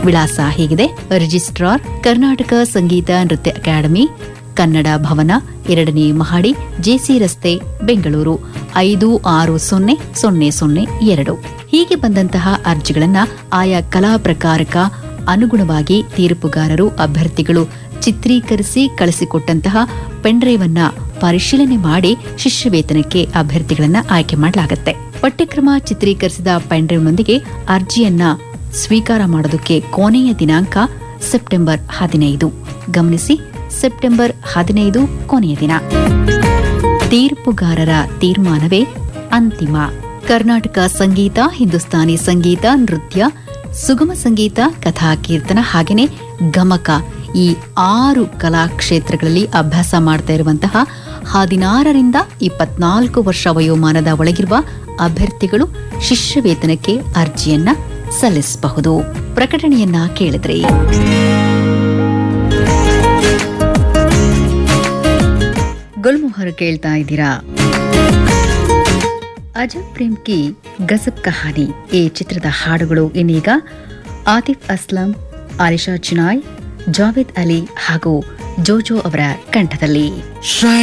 ವಿಳಾಸ ಹೀಗಿದೆ ರಿಜಿಸ್ಟ್ರಾರ್ ಕರ್ನಾಟಕ ಸಂಗೀತ ನೃತ್ಯ ಅಕಾಡೆಮಿ ಕನ್ನಡ ಭವನ ಎರಡನೇ ಮಹಡಿ ಜೆಸಿ ರಸ್ತೆ ಬೆಂಗಳೂರು ಐದು ಆರು ಸೊನ್ನೆ ಸೊನ್ನೆ ಸೊನ್ನೆ ಎರಡು ಹೀಗೆ ಬಂದಂತಹ ಅರ್ಜಿಗಳನ್ನ ಆಯಾ ಕಲಾ ಪ್ರಕಾರಕ ಅನುಗುಣವಾಗಿ ತೀರ್ಪುಗಾರರು ಅಭ್ಯರ್ಥಿಗಳು ಚಿತ್ರೀಕರಿಸಿ ಕಳಿಸಿಕೊಟ್ಟಂತಹ ಪೆನ್ಡ್ರೈವ್ ಅನ್ನ ಪರಿಶೀಲನೆ ಮಾಡಿ ಶಿಷ್ಯ ವೇತನಕ್ಕೆ ಅಭ್ಯರ್ಥಿಗಳನ್ನ ಆಯ್ಕೆ ಮಾಡಲಾಗುತ್ತೆ ಪಠ್ಯಕ್ರಮ ಚಿತ್ರೀಕರಿಸಿದ ಪೆನ್ಡ್ರೈವ್ನೊಂದಿಗೆ ಅರ್ಜಿಯನ್ನ ಸ್ವೀಕಾರ ಮಾಡೋದಕ್ಕೆ ಕೊನೆಯ ದಿನಾಂಕ ಸೆಪ್ಟೆಂಬರ್ ಹದಿನೈದು ಗಮನಿಸಿ ಸೆಪ್ಟೆಂಬರ್ ಹದಿನೈದು ಕೊನೆಯ ದಿನ ತೀರ್ಪುಗಾರರ ತೀರ್ಮಾನವೇ ಅಂತಿಮ ಕರ್ನಾಟಕ ಸಂಗೀತ ಹಿಂದೂಸ್ತಾನಿ ಸಂಗೀತ ನೃತ್ಯ ಸುಗಮ ಸಂಗೀತ ಕಥಾ ಕೀರ್ತನ ಹಾಗೆಯೇ ಗಮಕ ಈ ಆರು ಕಲಾ ಕ್ಷೇತ್ರಗಳಲ್ಲಿ ಅಭ್ಯಾಸ ಮಾಡ್ತಾ ಇರುವಂತಹ ಹದಿನಾರರಿಂದ ಇಪ್ಪತ್ನಾಲ್ಕು ವರ್ಷ ವಯೋಮಾನದ ಒಳಗಿರುವ ಅಭ್ಯರ್ಥಿಗಳು ಶಿಷ್ಯ ವೇತನಕ್ಕೆ ಅರ್ಜಿಯನ್ನ ಸಲ್ಲಿಸಬಹುದು ಪ್ರಕಟಣೆಯನ್ನ ಕೇಳಿದ್ರಿ ಗುಲ್ಮೋಹರ್ ಕೇಳ್ತಾ ಇದ್ದೀರಾ ಅಜಬ್ ಪ್ರೇಮ್ ಕಿ ಗಜಬ್ ಕಹಾನಿ ಈ ಚಿತ್ರದ ಹಾಡುಗಳು ಇನ್ನೀಗ ಆತಿಫ್ ಅಸ್ಲಂ ಆಲಿಶಾ ಚಿನಾಯ್ ಜಾವೇದ್ ಅಲಿ ಹಾಗೂ ಜೋಜೋ ಅವರ ಕಂಠದಲ್ಲಿ Shine